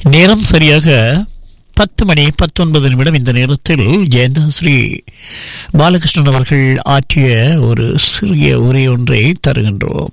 நேரம் சரியாக பத்து மணி பத்தொன்பது நிமிடம் இந்த நேரத்தில் ஜெயந்தா ஸ்ரீ பாலகிருஷ்ணன் அவர்கள் ஆற்றிய ஒரு சிறிய உரை ஒன்றை தருகின்றோம்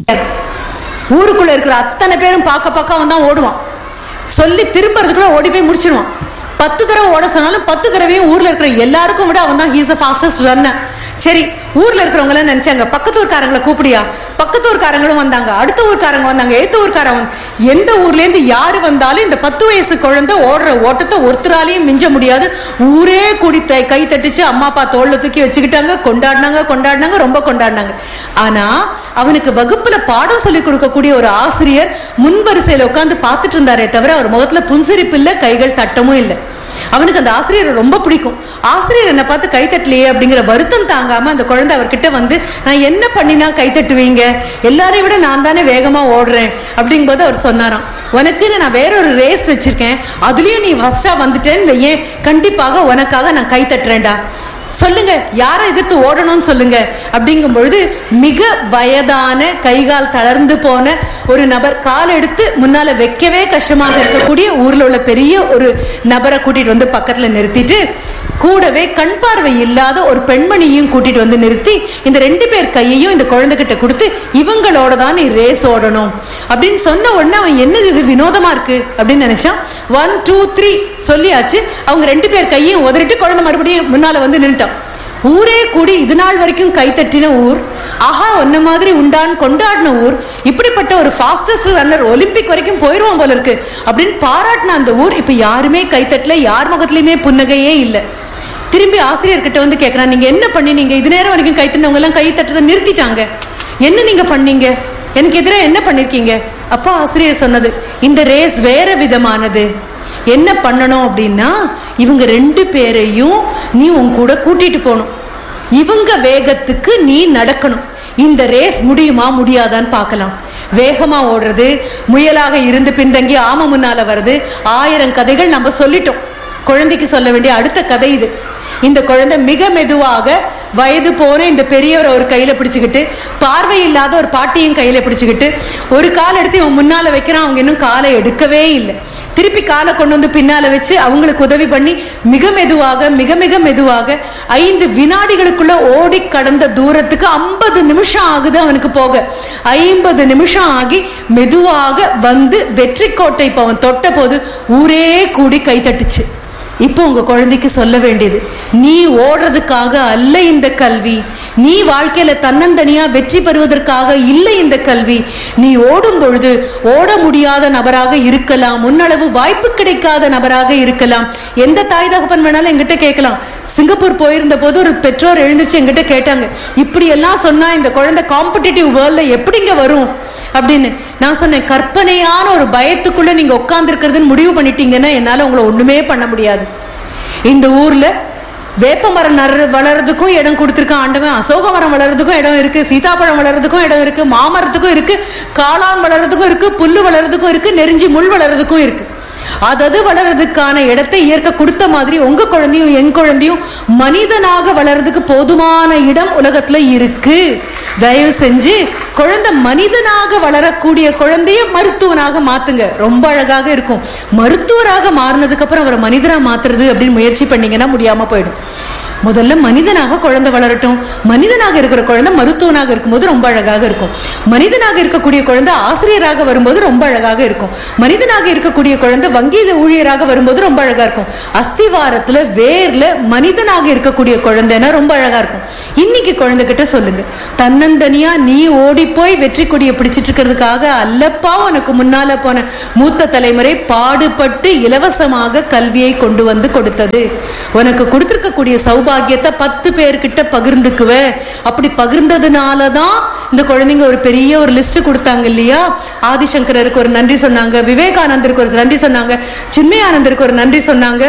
ஊருக்குள்ள இருக்கிற அத்தனை பேரும் பார்க்க பார்க்க அவன் தான் ஓடுவான் சொல்லி திரும்புறதுக்குள்ள ஓடி போய் முடிச்சிடுவான் பத்து தடவை ஓட சொன்னாலும் பத்து தடவையும் ஊர்ல இருக்கிற எல்லாருக்கும் விட அவன் தான் ஹீஸ் அ ஃபாஸ்டஸ்ட் ரன்னர் சரி ஊர்ல இருக்கிறவங்க எல்லாம் நினைச்சாங்க பக்கத்து ஊர்க்காரங்களை கூப்பிடியா பக்கத்து ஊர்க்காரங்களும் வந்தாங்க அடுத்த ஊர்க்காரங்க வந்தாங்க ஏத்த ஊர்க்காரங்க வந்து எந்த ஊர்ல இருந்து யாரு வந்தாலும் இந்த பத்து வயசு குழந்தை ஓடுற ஓட்டத்தை ஒருத்தராலையும் மிஞ்ச முடியாது ஊரே கூடி த- கை தட்டிச்சு அம்மா அப்பா தோல்ல தூக்கி வச்சுக்கிட்டாங்க கொண்டாடினாங்க கொண்டாடினாங்க ரொம்ப கொண்டாடினாங்க ஆனா அவனுக்கு வகுப்புல பாடம் சொல்லி கொடுக்கக்கூடிய ஒரு ஆசிரியர் முன்வரிசையில உட்கார்ந்து பார்த்துட்டு இருந்தாரே தவிர அவர் முகத்துல புன்சிரிப்பு இல்ல கைகள் தட்டமும் இல்லை அவனுக்கு அந்த ஆசிரியரை ரொம்ப பிடிக்கும் ஆசிரியர் என்னை பார்த்து கை தட்டலையே அப்படிங்கிற வருத்தம் தாங்காம அந்த குழந்தை அவர்கிட்ட வந்து நான் என்ன பண்ணினா கை தட்டுவீங்க எல்லாரையும் விட நான் தானே வேகமா ஓடுறேன் அப்படிங்கும்போது அவர் சொன்னாராம் உனக்குன்னு நான் வேற ஒரு ரேஸ் வச்சிருக்கேன் அதுலயும் நீ ஃபர்ஸ்டா வந்துட்டேன்னு வையேன் கண்டிப்பாக உனக்காக நான் கை தட்டுறேன்டா சொல்லுங்க யாரை எதிர்த்து ஓடணும்னு சொல்லுங்க அப்படிங்கும் பொழுது மிக வயதான கைகால் தளர்ந்து போன ஒரு நபர் கால் எடுத்து முன்னால வைக்கவே கஷ்டமாக இருக்கக்கூடிய ஊர்ல உள்ள பெரிய ஒரு நபரை கூட்டிட்டு வந்து பக்கத்துல நிறுத்திட்டு கூடவே கண் பார்வை இல்லாத ஒரு பெண்மணியையும் கூட்டிட்டு வந்து நிறுத்தி இந்த ரெண்டு பேர் கையையும் இந்த குழந்தைகிட்ட கொடுத்து இவங்களோட தான் நீ ரேஸ் ஓடணும் அப்படின்னு சொன்ன உடனே அவன் என்னது இது வினோதமா இருக்கு அப்படின்னு நினைச்சான் ஒன் டூ த்ரீ சொல்லியாச்சு அவங்க ரெண்டு பேர் கையையும் உதறிட்டு குழந்தை மறுபடியும் முன்னால வந்து நின்னுட்டான் ஊரே கூடி இது நாள் வரைக்கும் கைத்தட்டின ஊர் ஆஹா ஒன்ன மாதிரி உண்டான் கொண்டாடின ஊர் இப்படிப்பட்ட ஒரு ஃபாஸ்டஸ்ட் ரன்னர் ஒலிம்பிக் வரைக்கும் போயிருவோம் போல இருக்கு அப்படின்னு பாராட்டின அந்த ஊர் இப்ப யாருமே கைத்தட்டல யார் முகத்திலயுமே புன்னகையே இல்லை திரும்பி ஆசிரியர்கிட்ட வந்து கேட்கறான் நீங்க என்ன பண்ணினீங்க இது நேரம் வரைக்கும் கை தட்டினவங்க எல்லாம் கை தட்டதை நிறுத்திட்டாங்க என்ன நீங்க பண்ணீங்க எனக்கு எதிராக என்ன பண்ணிருக்கீங்க அப்பா ஆசிரியர் சொன்னது இந்த ரேஸ் வேற விதமானது என்ன பண்ணணும் அப்படின்னா இவங்க ரெண்டு பேரையும் நீ உன் கூட கூட்டிட்டு போகணும் இவங்க வேகத்துக்கு நீ நடக்கணும் இந்த ரேஸ் முடியுமா முடியாதான்னு பார்க்கலாம் வேகமா ஓடுறது முயலாக இருந்து பின்தங்கி ஆம முன்னால வருது ஆயிரம் கதைகள் நம்ம சொல்லிட்டோம் குழந்தைக்கு சொல்ல வேண்டிய அடுத்த கதை இது இந்த குழந்தை மிக மெதுவாக வயது போன இந்த பெரியவரை ஒரு கையில பிடிச்சுக்கிட்டு பார்வை இல்லாத ஒரு பாட்டியும் கையில பிடிச்சுக்கிட்டு ஒரு கால் எடுத்து இவன் முன்னால வைக்கிறான் அவங்க இன்னும் காலை எடுக்கவே இல்லை திருப்பி காலை கொண்டு வந்து பின்னால வச்சு அவங்களுக்கு உதவி பண்ணி மிக மெதுவாக மிக மிக மெதுவாக ஐந்து வினாடிகளுக்குள்ள ஓடி கடந்த தூரத்துக்கு ஐம்பது நிமிஷம் ஆகுது அவனுக்கு போக ஐம்பது நிமிஷம் ஆகி மெதுவாக வந்து வெற்றி கோட்டை இப்போ அவன் தொட்ட போது ஊரே கூடி கை தட்டுச்சு இப்போ உங்க குழந்தைக்கு சொல்ல வேண்டியது நீ ஓடுறதுக்காக அல்ல இந்த கல்வி நீ வாழ்க்கையில தன்னந்தனியா வெற்றி பெறுவதற்காக இல்லை இந்த கல்வி நீ ஓடும் பொழுது ஓட முடியாத நபராக இருக்கலாம் முன்னளவு வாய்ப்பு கிடைக்காத நபராக இருக்கலாம் எந்த தாய் தகப்பன் வேணாலும் எங்கிட்ட கேட்கலாம் சிங்கப்பூர் போயிருந்த போது ஒரு பெற்றோர் எழுந்திருச்சு எங்கிட்ட கேட்டாங்க இப்படி எல்லாம் சொன்னா இந்த குழந்தை காம்படிட்டிவ் வேர்ல்ட்ல எப்படிங்க வரும் அப்படின்னு நான் சொன்னேன் கற்பனையான ஒரு பயத்துக்குள்ள நீங்க உட்கார்ந்து முடிவு பண்ணிட்டீங்கன்னா என்னால உங்களை ஒண்ணுமே பண்ண முடியாது இந்த ஊர்ல வேப்ப மரம் நற வளர்றதுக்கும் இடம் கொடுத்துருக்கான் ஆண்டவன் அசோக மரம் வளர்றதுக்கும் இடம் இருக்கு சீதாப்பழம் வளர்றதுக்கும் இடம் இருக்கு மாமரத்துக்கும் இருக்கு காளான் வளர்றதுக்கும் இருக்கு புல்லு வளர்றதுக்கும் இருக்கு நெருஞ்சி முள் வளர்றதுக்கும் இருக்கு அதது வளர்றதுக்கான இடத்தை இயற்கை கொடுத்த மாதிரி உங்க குழந்தையும் என் குழந்தையும் மனிதனாக வளர்றதுக்கு போதுமான இடம் உலகத்துல இருக்கு தயவு செஞ்சு குழந்தை மனிதனாக வளரக்கூடிய குழந்தைய மருத்துவனாக மாத்துங்க ரொம்ப அழகாக இருக்கும் மருத்துவராக மாறினதுக்கு அப்புறம் அவரை மனிதனா மாத்துறது அப்படின்னு முயற்சி பண்ணீங்கன்னா முடியாம போயிடும் முதல்ல மனிதனாக குழந்தை வளரட்டும் மனிதனாக இருக்கிற குழந்தை மருத்துவனாக இருக்கும்போது ரொம்ப அழகாக இருக்கும் மனிதனாக இருக்கக்கூடிய குழந்தை ஆசிரியராக வரும்போது ரொம்ப அழகாக இருக்கும் மனிதனாக இருக்கக்கூடிய குழந்தை வங்கியில ஊழியராக வரும்போது ரொம்ப அழகா இருக்கும் அஸ்திவாரத்துல வேர்ல மனிதனாக இருக்கக்கூடிய குழந்தைன்னா ரொம்ப அழகா இருக்கும் இன்னைக்கு குழந்தைகிட்ட சொல்லுங்க தன்னந்தனியா நீ ஓடி போய் வெற்றி கொடியை பிடிச்சிட்டு இருக்கிறதுக்காக அல்லப்பா உனக்கு முன்னால போன மூத்த தலைமுறை பாடுபட்டு இலவசமாக கல்வியை கொண்டு வந்து கொடுத்தது உனக்கு கொடுத்திருக்கக்கூடிய சௌபாகியத்தை பத்து பேர்கிட்ட பகிர்ந்துக்குவ அப்படி பகிர்ந்ததுனால தான் இந்த குழந்தைங்க ஒரு பெரிய ஒரு லிஸ்ட் கொடுத்தாங்க இல்லையா ஆதிசங்கரருக்கு ஒரு நன்றி சொன்னாங்க விவேகானந்தருக்கு ஒரு நன்றி சொன்னாங்க சின்மயானந்தருக்கு ஒரு நன்றி சொன்னாங்க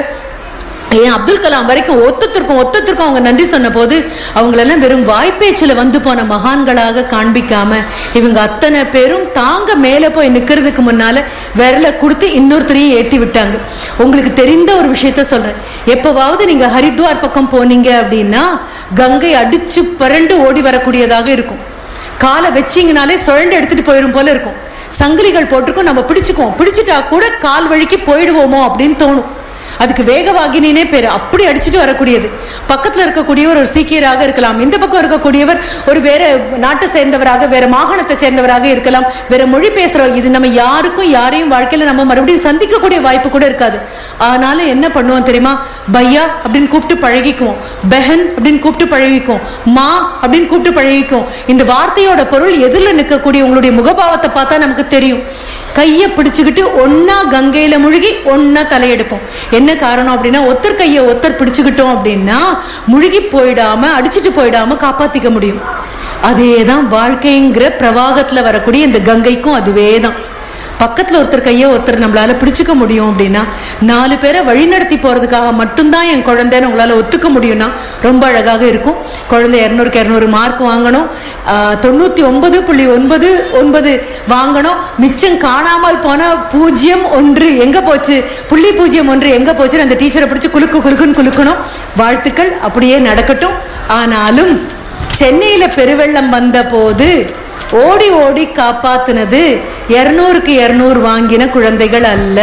ஏன் அப்துல் கலாம் வரைக்கும் ஒத்தத்திற்கும் ஒத்தத்திற்கும் அவங்க நன்றி சொன்ன போது அவங்களெல்லாம் வெறும் வாய்ப்பேச்சில் வந்து போன மகான்களாக காண்பிக்காம இவங்க அத்தனை பேரும் தாங்க மேலே போய் நிற்கிறதுக்கு முன்னால விரலை கொடுத்து இன்னொருத்தரையும் ஏற்றி விட்டாங்க உங்களுக்கு தெரிந்த ஒரு விஷயத்த சொல்றேன் எப்பவாவது நீங்க ஹரித்வார் பக்கம் போனீங்க அப்படின்னா கங்கை அடிச்சு பரண்டு ஓடி வரக்கூடியதாக இருக்கும் காலை வச்சிங்கனாலே சுழண்டு எடுத்துட்டு போயிரும் போல இருக்கும் சங்கிலிகள் போட்டிருக்கோம் நம்ம பிடிச்சுக்குவோம் பிடிச்சிட்டா கூட கால் வழிக்கு போயிடுவோமோ அப்படின்னு தோணும் அதுக்கு வேகவாகினினே பேரு அப்படி அடிச்சுட்டு வரக்கூடியது பக்கத்துல இருக்கக்கூடியவர் ஒரு சீக்கியராக இருக்கலாம் இந்த பக்கம் இருக்கக்கூடியவர் ஒரு வேற நாட்டை சேர்ந்தவராக வேற மாகாணத்தை சேர்ந்தவராக இருக்கலாம் வேற மொழி பேசுறோம் இது நம்ம யாருக்கும் யாரையும் வாழ்க்கையில நம்ம மறுபடியும் சந்திக்கக்கூடிய வாய்ப்பு கூட இருக்காது ஆனாலும் என்ன பண்ணுவோம் தெரியுமா பையா அப்படின்னு கூப்பிட்டு பழகிக்குவோம் பெஹன் அப்படின்னு கூப்பிட்டு பழகிக்குவோம் மா அப்படின்னு கூப்பிட்டு பழகிக்குவோம் இந்த வார்த்தையோட பொருள் எதிரில் நிற்கக்கூடிய உங்களுடைய முகபாவத்தை பார்த்தா நமக்கு தெரியும் கையை பிடிச்சுக்கிட்டு ஒன்னா கங்கையில முழுகி ஒன்னா தலையெடுப்போம் என்ன காரணம் அப்படின்னா ஒத்தர் கையை ஒத்தர் பிடிச்சுக்கிட்டோம் அப்படின்னா முழுகி போயிடாம அடிச்சிட்டு போயிடாம காப்பாத்திக்க முடியும் அதேதான் வாழ்க்கைங்கிற பிரவாகத்துல வரக்கூடிய இந்த கங்கைக்கும் அதுவே தான் பக்கத்துல ஒருத்தர் கையை ஒருத்தர் நம்மளால பிடிச்சுக்க முடியும் அப்படின்னா நாலு பேரை வழிநடத்தி போறதுக்காக மட்டும்தான் என் குழந்தைன்னு உங்களால ஒத்துக்க முடியும்னா ரொம்ப அழகாக இருக்கும் குழந்தை இரநூறுக்கு இரநூறு மார்க் வாங்கணும் ஆஹ் தொண்ணூத்தி ஒன்பது புள்ளி ஒன்பது ஒன்பது வாங்கணும் மிச்சம் காணாமல் போன பூஜ்ஜியம் ஒன்று எங்க போச்சு புள்ளி பூஜ்ஜியம் ஒன்று எங்க போச்சுன்னு அந்த டீச்சரை பிடிச்சு குலுக்கு குலுக்குன்னு குலுக்கணும் வாழ்த்துக்கள் அப்படியே நடக்கட்டும் ஆனாலும் சென்னையில பெருவெள்ளம் வந்த போது ஓடி ஓடி காப்பாத்துனது இருநூறுக்கு இருநூறு வாங்கின குழந்தைகள் அல்ல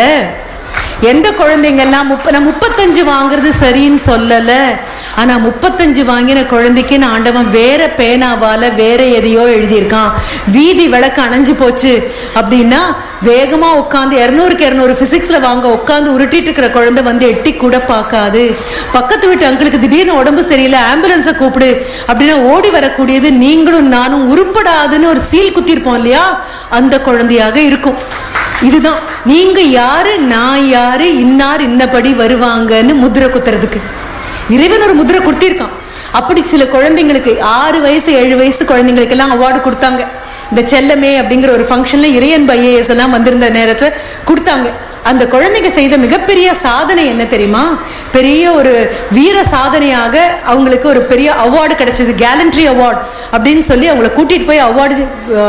எந்த குழந்தைங்கெல்லாம் முப்ப நான் முப்பத்தஞ்சு வாங்குறது சரின்னு சொல்லல ஆனா முப்பத்தஞ்சு வாங்கின குழந்தைக்கு நான் ஆண்டவன் வேற பேனாவால வேற எதையோ எழுதியிருக்கான் வீதி விளக்கு அணைஞ்சு போச்சு அப்படின்னா வேகமா உட்காந்து இரநூறுக்கு இரநூறு பிசிக்ஸ்ல வாங்க உட்காந்து உருட்டிட்டு இருக்கிற குழந்தை வந்து எட்டி கூட பார்க்காது பக்கத்து வீட்டு அங்கிளுக்கு திடீர்னு உடம்பு சரியில்லை ஆம்புலன்ஸை கூப்பிடு அப்படின்னா ஓடி வரக்கூடியது நீங்களும் நானும் உருப்படாதுன்னு ஒரு சீல் குத்திருப்போம் இல்லையா அந்த குழந்தையாக இருக்கும் இதுதான் நீங்க யாரு நான் யாரு இன்னார் இன்னபடி வருவாங்கன்னு முதிரை குத்துறதுக்கு இறைவன் ஒரு முதிரை கொடுத்திருக்கான் அப்படி சில குழந்தைங்களுக்கு ஆறு வயசு ஏழு வயசு குழந்தைங்களுக்கு எல்லாம் அவார்டு கொடுத்தாங்க இந்த செல்லமே அப்படிங்கிற ஒரு ஃபங்க்ஷன்ல இறையன்பு ஐஏஎஸ் எல்லாம் வந்திருந்த நேரத்துல கொடுத்தாங்க அந்த குழந்தைங்க செய்த மிகப்பெரிய சாதனை என்ன தெரியுமா பெரிய ஒரு வீர சாதனையாக அவங்களுக்கு ஒரு பெரிய அவார்டு கிடைச்சது கேலண்ட்ரி அவார்டு அப்படின்னு சொல்லி அவங்கள கூட்டிட்டு போய் அவார்டு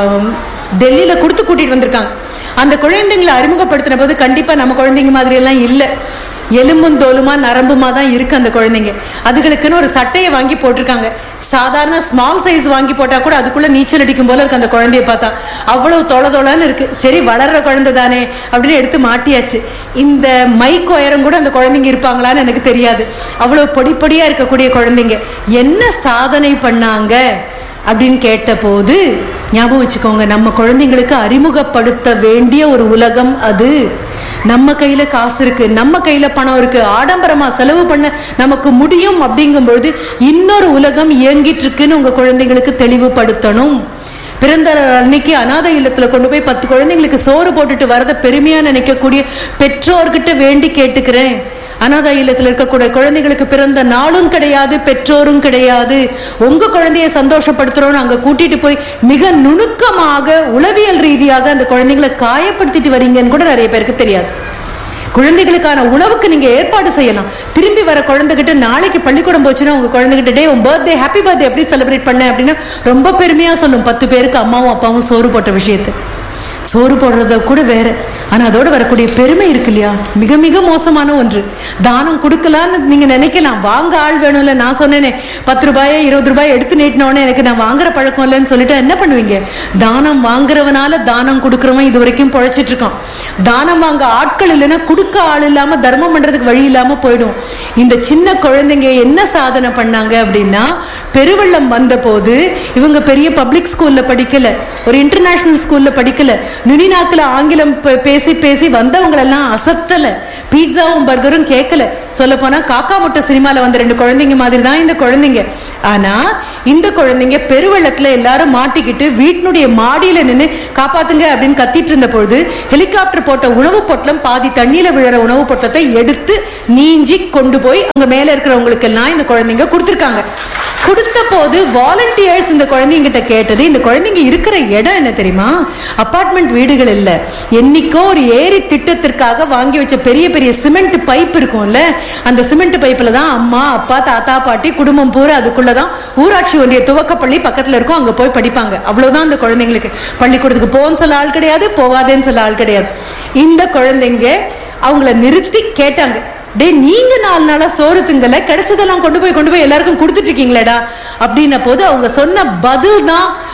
டெல்லியில கொடுத்து கூட்டிட்டு வந்திருக்காங்க அந்த குழந்தைங்களை அறிமுகப்படுத்தின போது கண்டிப்பா நம்ம குழந்தைங்க மாதிரி எல்லாம் இல்லை எலும்பும் தோலுமா நரம்புமா தான் இருக்கு அந்த குழந்தைங்க அதுகளுக்குன்னு ஒரு சட்டையை வாங்கி போட்டிருக்காங்க சாதாரண ஸ்மால் சைஸ் வாங்கி போட்டா கூட அதுக்குள்ள நீச்சல் அடிக்கும் போல இருக்கு அந்த குழந்தைய பார்த்தா அவ்வளவு தொலை தொலைன்னு இருக்கு சரி வளர்ற குழந்தை தானே அப்படின்னு எடுத்து மாட்டியாச்சு இந்த மைக் உயரம் கூட அந்த குழந்தைங்க இருப்பாங்களான்னு எனக்கு தெரியாது அவ்வளவு பொடி பொடியா இருக்கக்கூடிய குழந்தைங்க என்ன சாதனை பண்ணாங்க அப்படின்னு கேட்டபோது ஞாபகம் வச்சுக்கோங்க நம்ம குழந்தைங்களுக்கு அறிமுகப்படுத்த வேண்டிய ஒரு உலகம் அது நம்ம கையில காசு இருக்கு நம்ம கையில பணம் இருக்கு ஆடம்பரமா செலவு பண்ண நமக்கு முடியும் அப்படிங்கும் பொழுது இன்னொரு உலகம் இயங்கிட்டு இருக்குன்னு உங்க குழந்தைங்களுக்கு தெளிவுபடுத்தணும் பிறந்த அன்னைக்கு அனாதை இல்லத்துல கொண்டு போய் பத்து குழந்தைங்களுக்கு சோறு போட்டுட்டு வரத பெருமையா நினைக்கக்கூடிய பெற்றோர்கிட்ட வேண்டி கேட்டுக்கிறேன் அனாதை இல்லத்தில் இருக்கக்கூடிய குழந்தைகளுக்கு பிறந்த நாளும் கிடையாது பெற்றோரும் கிடையாது உங்க குழந்தைய சந்தோஷப்படுத்துறோம்னு அங்க கூட்டிட்டு போய் மிக நுணுக்கமாக உளவியல் ரீதியாக அந்த குழந்தைங்களை காயப்படுத்திட்டு வரீங்கன்னு கூட நிறைய பேருக்கு தெரியாது குழந்தைகளுக்கான உணவுக்கு நீங்க ஏற்பாடு செய்யலாம் திரும்பி வர குழந்தைகிட்ட நாளைக்கு பள்ளிக்கூடம் போச்சுன்னா உங்க குழந்தைகிட்ட டே உன் பர்த்டே ஹாப்பி பர்த்டே எப்படி செலிப்ரேட் பண்ண அப்படின்னு ரொம்ப பெருமையா சொல்லும் பத்து பேருக்கு அம்மாவும் அப்பாவும் சோறு போட்ட விஷயத்தை சோறு போடுறத கூட வேற ஆனா அதோட வரக்கூடிய பெருமை இருக்கு இல்லையா மிக மிக மோசமான ஒன்று தானம் கொடுக்கலான்னு நீங்க நினைக்கலாம் வாங்க ஆள் வேணும்ல நான் சொன்னேனே பத்து ரூபாயை இருபது ரூபாய் எடுத்து நீட்டினோடனே எனக்கு நான் வாங்குற பழக்கம் இல்லைன்னு சொல்லிட்டு என்ன பண்ணுவீங்க தானம் வாங்குறவனால தானம் கொடுக்கறவன் இது வரைக்கும் பொழைச்சிட்டு இருக்கான் தானம் வாங்க ஆட்கள் இல்லைன்னா கொடுக்க ஆள் இல்லாம தர்மம் பண்றதுக்கு வழி இல்லாம போயிடும் இந்த சின்ன குழந்தைங்க என்ன சாதனை பண்ணாங்க அப்படின்னா பெருவெள்ளம் வந்த போது இவங்க பெரிய பப்ளிக் ஸ்கூல்ல படிக்கல ஒரு இன்டர்நேஷனல் ஸ்கூல்ல படிக்கல நுனிநாக்குல ஆங்கிலம் பே- பேசி பேசி வந்தவங்களெல்லாம் அசத்தல பீட்சாவும் பர்கரும் கேட்கல சொல்ல போனா காக்கா முட்டை சினிமால வந்த ரெண்டு குழந்தைங்க மாதிரி தான் இந்த குழந்தைங்க ஆனா இந்த குழந்தைங்க பெருவெள்ளத்துல எல்லாரும் மாட்டிக்கிட்டு வீட்டினுடைய மாடியில நின்னு காப்பாத்துங்க அப்படின்னு கத்திட்டு இருந்த பொழுது ஹெலிகாப்டர் போட்ட உணவு பொட்டலம் பாதி தண்ணியில விழுற உணவு பொட்டலத்தை எடுத்து நீஞ்சி கொண்டு போய் அங்க மேல இருக்கிறவங்களுக்கு எல்லாம் இந்த குழந்தைங்க கொடுத்துருக்காங்க கொடுத்த போது வாலண்டியர்ஸ் இந்த குழந்தைங்கிட்ட கேட்டது இந்த குழந்தைங்க இருக்கிற இடம் என்ன தெரியுமா அபார்ட்மெண்ட் வீடுகள் இல்ல என்னைக்கோ ஒரு ஏரி திட்டத்திற்காக வாங்கி வச்ச பெரிய பெரிய சிமெண்ட் பைப் இருக்கும்ல அந்த சிமெண்ட் பைப்ல தான் அம்மா அப்பா தாத்தா பாட்டி குடும்பம் பூரா அதுக்குள்ளதான் ஊராட்சி ஒன்றிய துவக்கப்பள்ளி பக்கத்துல இருக்கும் அங்க போய் படிப்பாங்க அவ்வளவுதான் அந்த குழந்தைங்களுக்கு பள்ளிக்கூடத்துக்கு போன்னு சொல்ல ஆள் கிடையாது போகாதேன்னு சொல்ல ஆள் கிடையாது இந்த குழந்தைங்க அவங்கள நிறுத்தி கேட்டாங்க டேய் நீங்க நாலு நாளா சோறு திங்கல கிடைச்சதெல்லாம் கொண்டு போய் கொண்டு போய் எல்லாருக்கும் கொடுத்துட்டு இருக்கீங்களேடா அப்படின்ன போது அவங்க சொன்ன பதில் தான்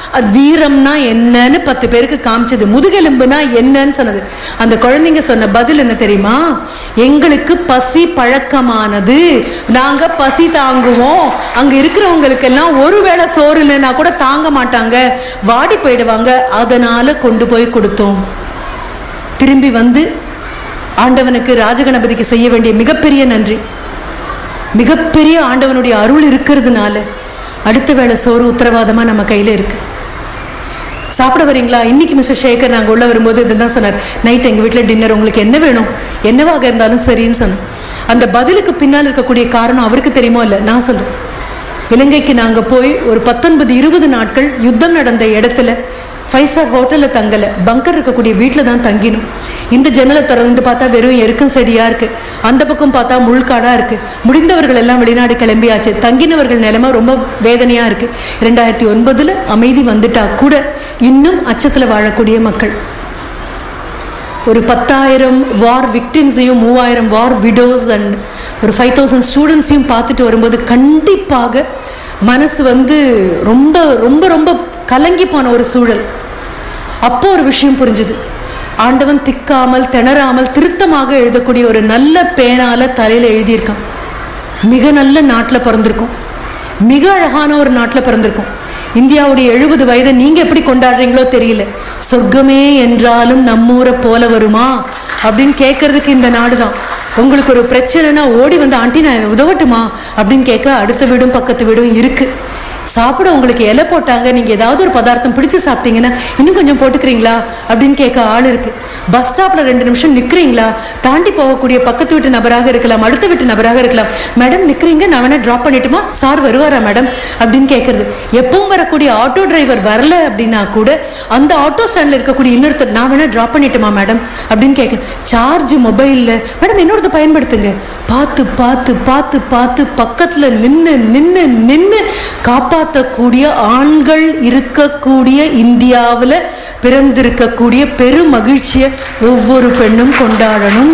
அது வீரம்னா என்னன்னு பத்து பேருக்கு காமிச்சது முதுகெலும்புனா என்னன்னு சொன்னது அந்த குழந்தைங்க சொன்ன பதில் என்ன தெரியுமா எங்களுக்கு பசி பழக்கமானது நாங்க பசி தாங்குவோம் அங்க இருக்கிறவங்களுக்கெல்லாம் ஒருவேளை சோறு இல்லைன்னா கூட தாங்க மாட்டாங்க வாடி போயிடுவாங்க அதனால கொண்டு போய் கொடுத்தோம் திரும்பி வந்து ஆண்டவனுக்கு ராஜகணபதிக்கு செய்ய வேண்டிய மிகப்பெரிய நன்றி மிகப்பெரிய ஆண்டவனுடைய அருள் இருக்கிறதுனால அடுத்த வேளை சோறு உத்தரவாதமா நம்ம கையில இருக்கு சாப்பிட வரீங்களா இன்னைக்கு மிஸ்டர் சேகர் நாங்கள் உள்ள வரும்போது இதுதான் சொன்னார் நைட் எங்கள் வீட்டில் டின்னர் உங்களுக்கு என்ன வேணும் என்னவாக இருந்தாலும் சரின்னு சொன்னேன் அந்த பதிலுக்கு பின்னால் இருக்கக்கூடிய காரணம் அவருக்கு தெரியுமோ இல்லை நான் சொல்றேன் இலங்கைக்கு நாங்கள் போய் ஒரு பத்தொன்பது இருபது நாட்கள் யுத்தம் நடந்த இடத்துல ஃபைவ் ஸ்டார் ஹோட்டலில் தங்கலை பங்கர் இருக்கக்கூடிய வீட்டில் தான் தங்கினோம் இந்த ஜன்னலை திறந்து பார்த்தா வெறும் எருக்கும் செடியாக இருக்குது அந்த பக்கம் பார்த்தா முள்காடாக இருக்குது முடிந்தவர்கள் எல்லாம் வெளிநாடு கிளம்பியாச்சு தங்கினவர்கள் நிலைமை ரொம்ப வேதனையாக இருக்குது ரெண்டாயிரத்தி ஒன்பதில் அமைதி வந்துட்டா கூட இன்னும் அச்சத்தில் வாழக்கூடிய மக்கள் ஒரு பத்தாயிரம் வார் விக்டிம்ஸையும் மூவாயிரம் வார் விடோஸ் அண்ட் ஒரு ஃபைவ் தௌசண்ட் ஸ்டூடெண்ட்ஸையும் பார்த்துட்டு வரும்போது கண்டிப்பாக மனசு வந்து ரொம்ப ரொம்ப ரொம்ப கலங்கி போன ஒரு சூழல் அப்போ ஒரு விஷயம் புரிஞ்சுது ஆண்டவன் திக்காமல் திணறாமல் திருத்தமாக எழுதக்கூடிய ஒரு நல்ல பேனால தலையில எழுதியிருக்கான் மிக நல்ல நாட்டில் பிறந்திருக்கும் மிக அழகான ஒரு நாட்டில் பிறந்திருக்கும் இந்தியாவுடைய எழுபது வயதை நீங்க எப்படி கொண்டாடுறீங்களோ தெரியல சொர்க்கமே என்றாலும் நம்மூரை போல வருமா அப்படின்னு கேட்கறதுக்கு இந்த நாடு தான் உங்களுக்கு ஒரு பிரச்சனைனா ஓடி வந்து ஆண்டி நான் உதவட்டுமா அப்படின்னு கேட்க அடுத்த வீடும் பக்கத்து வீடும் இருக்கு சாப்பிட உங்களுக்கு இலை போட்டாங்க நீங்க ஏதாவது ஒரு பதார்த்தம் பிடிச்சு சாப்பிட்டீங்கன்னா இன்னும் கொஞ்சம் போட்டுக்கிறீங்களா அப்படின்னு கேட்க ஆள் இருக்கு பஸ் ஸ்டாப்ல ரெண்டு நிமிஷம் நிக்கிறீங்களா தாண்டி போகக்கூடிய பக்கத்து வீட்டு நபராக இருக்கலாம் அடுத்த வீட்டு நபராக இருக்கலாம் மேடம் நிக்கிறீங்க நான் வேணா டிராப் பண்ணிட்டுமா சார் வருவாரா மேடம் அப்படின்னு கேட்கறது எப்பவும் வரக்கூடிய ஆட்டோ டிரைவர் வரல அப்படின்னா கூட அந்த ஆட்டோ ஸ்டாண்ட்ல இருக்கக்கூடிய இன்னொருத்தர் நான் வேணா டிராப் பண்ணிட்டுமா மேடம் அப்படின்னு கேட்கலாம் சார்ஜ் மொபைல்ல மேடம் இன்னொருத்த பயன்படுத்துங்க பார்த்து பார்த்து பார்த்து பார்த்து பக்கத்துல நின்னு நின்னு நின்னு காப்பாற்றக்கூடிய ஆண்கள் இருக்கக்கூடிய இந்தியாவில் பிறந்திருக்கக்கூடிய பெரும் மகிழ்ச்சியை ஒவ்வொரு பெண்ணும் கொண்டாடணும்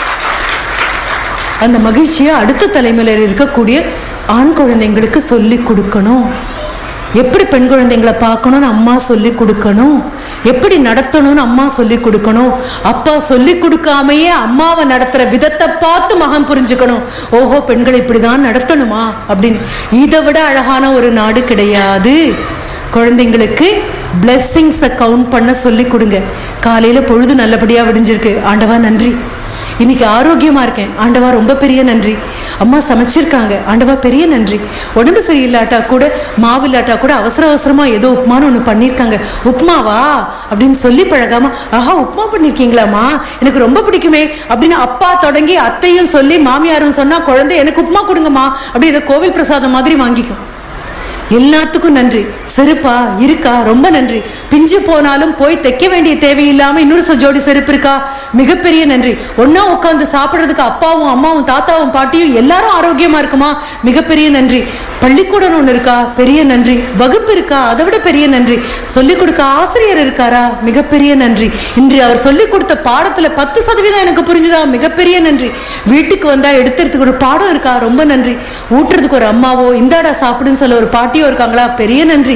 அந்த மகிழ்ச்சியை அடுத்த தலைமுறையில் இருக்கக்கூடிய ஆண் குழந்தைங்களுக்கு சொல்லி கொடுக்கணும் எப்படி பெண் குழந்தைங்களை பார்க்கணும்னு அம்மா சொல்லி கொடுக்கணும் எப்படி நடத்தணும்னு அம்மா சொல்லி கொடுக்கணும் அப்பா சொல்லி கொடுக்காமையே அம்மாவை நடத்துற விதத்தை பார்த்து மகன் புரிஞ்சுக்கணும் ஓஹோ பெண்களை இப்படிதான் நடத்தணுமா அப்படின்னு இதை விட அழகான ஒரு நாடு கிடையாது குழந்தைங்களுக்கு பிளெஸ்ஸிங்ஸை கவுண்ட் பண்ண சொல்லி கொடுங்க காலையில பொழுது நல்லபடியா விடிஞ்சிருக்கு ஆண்டவா நன்றி இன்னைக்கு ஆரோக்கியமா இருக்கேன் ஆண்டவா ரொம்ப பெரிய நன்றி அம்மா சமைச்சிருக்காங்க ஆண்டவா பெரிய நன்றி உடம்பு சரியில்லாட்டா கூட மாவு இல்லாட்டா கூட அவசர அவசரமா ஏதோ உப்புமான்னு ஒன்று பண்ணியிருக்காங்க உப்புமாவா அப்படின்னு சொல்லி பழகாம ஆஹா உப்புமா பண்ணிருக்கீங்களாம்மா எனக்கு ரொம்ப பிடிக்குமே அப்படின்னு அப்பா தொடங்கி அத்தையும் சொல்லி மாமியாரும் சொன்னா குழந்தை எனக்கு உப்புமா கொடுங்கம்மா அப்படி இதை கோவில் பிரசாதம் மாதிரி வாங்கிக்கும் எல்லாத்துக்கும் நன்றி செருப்பா இருக்கா ரொம்ப நன்றி பிஞ்சு போனாலும் போய் தைக்க வேண்டிய தேவையில்லாம இன்னொரு ச- ஜோடி செருப்பு இருக்கா மிகப்பெரிய நன்றி ஒண்ணா உட்காந்து சாப்பிடுறதுக்கு அப்பாவும் அம்மாவும் தாத்தாவும் பாட்டியும் எல்லாரும் ஆரோக்கியமா இருக்குமா மிகப்பெரிய நன்றி பள்ளிக்கூடம் ஒண்ணு இருக்கா பெரிய நன்றி வகுப்பு இருக்கா அதை விட பெரிய நன்றி சொல்லிக் கொடுக்க ஆசிரியர் இருக்காரா மிகப்பெரிய நன்றி இன்று அவர் சொல்லிக் கொடுத்த பாடத்துல பத்து சதவீதம் எனக்கு புரிஞ்சுதா மிகப்பெரிய நன்றி வீட்டுக்கு வந்தா எடுத்துறதுக்கு ஒரு பாடம் இருக்கா ரொம்ப நன்றி ஊட்டுறதுக்கு ஒரு அம்மாவோ இந்தாடா சாப்பிடுன்னு சொல்ல ஒரு பாட்டியோ இருக்காங்களா பெரிய நன்றி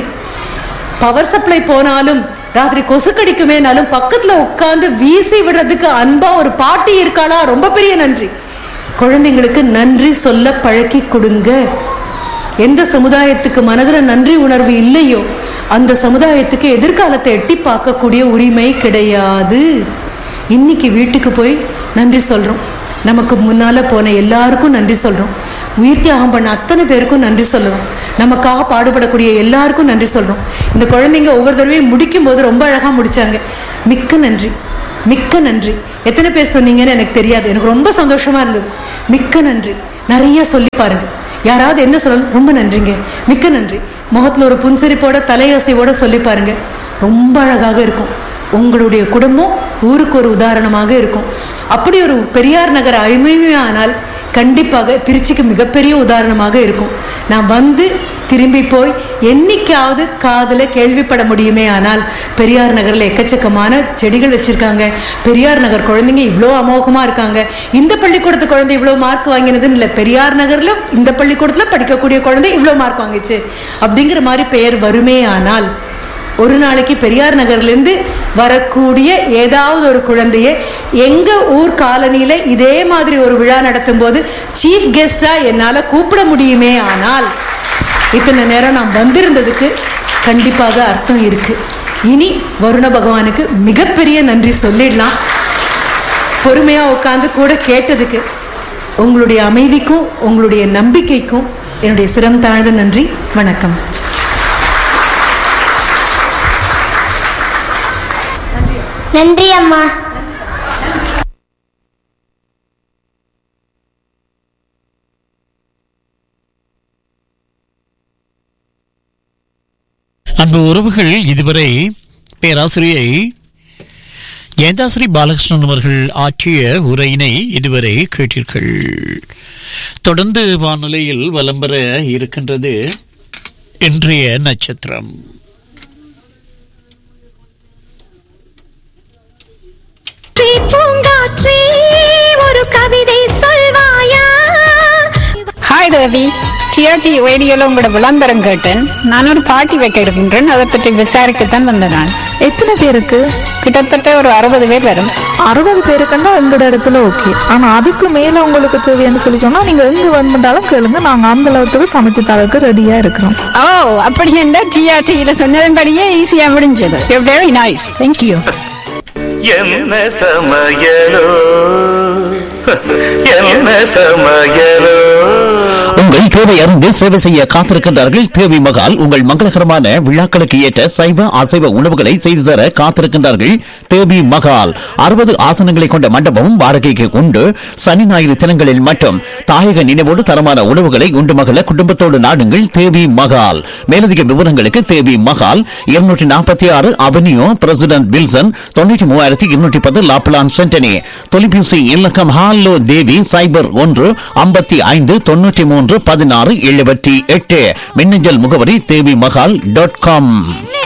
பவர் சப்ளை போனாலும் ராத்திரி கொசு கடிக்குமேனாலும் பக்கத்துல உட்கார்ந்து வீசி விடுறதுக்கு அன்பா ஒரு பாட்டி இருக்காளா ரொம்ப பெரிய நன்றி குழந்தைங்களுக்கு நன்றி சொல்ல பழக்கி கொடுங்க எந்த சமுதாயத்துக்கு மனதுல நன்றி உணர்வு இல்லையோ அந்த சமுதாயத்துக்கு எதிர்காலத்தை எட்டி பார்க்கக்கூடிய உரிமை கிடையாது இன்னைக்கு வீட்டுக்கு போய் நன்றி சொல்றோம் நமக்கு முன்னால போன எல்லாருக்கும் நன்றி சொல்றோம் உயிர் தியாகம் பண்ண அத்தனை பேருக்கும் நன்றி சொல்லுவோம் நமக்காக பாடுபடக்கூடிய எல்லாருக்கும் நன்றி சொல்றோம் இந்த குழந்தைங்க ஒவ்வொரு தடவையும் முடிக்கும் போது ரொம்ப அழகா முடிச்சாங்க மிக்க நன்றி மிக்க நன்றி எத்தனை பேர் சொன்னீங்கன்னு எனக்கு தெரியாது எனக்கு ரொம்ப சந்தோஷமா இருந்தது மிக்க நன்றி நிறைய சொல்லி பாருங்க யாராவது என்ன சொல்லணும் ரொம்ப நன்றிங்க மிக்க நன்றி முகத்துல ஒரு புன்சிரிப்போட தலையசைவோட சொல்லி பாருங்க ரொம்ப அழகாக இருக்கும் உங்களுடைய குடும்பம் ஊருக்கு ஒரு உதாரணமாக இருக்கும் அப்படி ஒரு பெரியார் நகர் அழிமையானால் கண்டிப்பாக திருச்சிக்கு மிகப்பெரிய உதாரணமாக இருக்கும் நான் வந்து திரும்பி போய் என்னைக்காவது காதுல கேள்விப்பட முடியுமே ஆனால் பெரியார் நகர்ல எக்கச்சக்கமான செடிகள் வச்சிருக்காங்க பெரியார் நகர் குழந்தைங்க இவ்வளோ அமோகமா இருக்காங்க இந்த பள்ளிக்கூடத்து குழந்தை இவ்வளோ மார்க் வாங்கினதுன்னு இல்லை பெரியார் நகர்ல இந்த பள்ளிக்கூடத்துல படிக்கக்கூடிய குழந்தை இவ்வளோ மார்க் வாங்கிச்சு அப்படிங்கிற மாதிரி பெயர் வருமே ஆனால் ஒரு நாளைக்கு பெரியார் நகர்லேருந்து வரக்கூடிய ஏதாவது ஒரு குழந்தைய எங்க ஊர் காலனியில இதே மாதிரி ஒரு விழா நடத்தும் போது சீஃப் கெஸ்டா என்னால கூப்பிட முடியுமே ஆனால் இத்தனை நேரம் நான் வந்திருந்ததுக்கு கண்டிப்பாக அர்த்தம் இருக்கு இனி வருண பகவானுக்கு மிகப்பெரிய நன்றி சொல்லிடலாம் பொறுமையா உட்காந்து கூட கேட்டதுக்கு உங்களுடைய அமைதிக்கும் உங்களுடைய நம்பிக்கைக்கும் என்னுடைய சிரம் தாழ்ந்த நன்றி வணக்கம் நன்றி அம்மா அன்பு உறவுகள் இதுவரை பேராசிரியை ஜெயந்தாஸ்ரீ பாலகிருஷ்ணன் அவர்கள் ஆற்றிய உரையினை இதுவரை கேட்டீர்கள் தொடர்ந்து வானொலியில் வலம் பெற இருக்கின்றது இன்றைய நட்சத்திரம் பூங்காற்றே ஒரு கவிதை சொல்வாயா ஹாய் தேவி டிஆர்ஜி ரேடியோல உங்களோட விளம்பரம் கேட்டேன் நான் ஒரு பார்ட்டி வைக்க இருக்கின்றேன் அதை பற்றி விசாரிக்கத்தான் வந்தேன் நான் எத்தனை பேருக்கு கிட்டத்தட்ட ஒரு அறுபது பேர் வரும் அறுபது பேருக்குன்னா எங்களோட இடத்துல ஓகே ஆனா அதுக்கு மேல உங்களுக்கு தேவைன்னு சொல்லி சொன்னா நீங்க எங்க வேணுமென்றாலும் கேளுங்க நாங்க அந்த அளவுக்கு சமைச்சு தரக்கு ரெடியா இருக்கிறோம் ஓ அப்படி என்ன டிஆர்டியில சொன்னதன்படியே ஈஸியா முடிஞ்சது வெரி நைஸ் தேங்க்யூ என்ன சமையலோ என்ன சமையலோ உங்கள் தேவை அறிந்து சேவை செய்ய காத்திருக்கின்றார்கள் தேவி மகால் உங்கள் மங்களகரமான விழாக்களுக்கு ஏற்ற சைவ அசைவ உணவுகளை செய்து தர காத்திருக்கின்றார்கள் தேவி மகால் அறுபது ஆசனங்களை கொண்ட மண்டபமும் வாடகைக்கு உண்டு சனி ஞாயிறு தினங்களில் மட்டும் தாயக நினைவோடு தரமான உணவுகளை உண்டு மகள குடும்பத்தோடு நாடுங்கள் தேவி மகால் மேலதிக விவரங்களுக்கு தேவி மகால் இருநூற்றி நாற்பத்தி ஆறு அவென்யூ பிரசிடென்ட் வில்சன் தொண்ணூற்றி மூவாயிரத்தி இருநூற்றி பத்து லாப்லான் சென்டனி தொலைபேசி இலக்கம் ஹாலோ தேவி சைபர் ஒன்று ஐம்பத்தி ஐந்து தொண்ணூற்றி மூன்று பதினாறு எழுபத்தி எட்டு மின்னஞ்சல் முகவரி தேவி மகால் டாட் காம்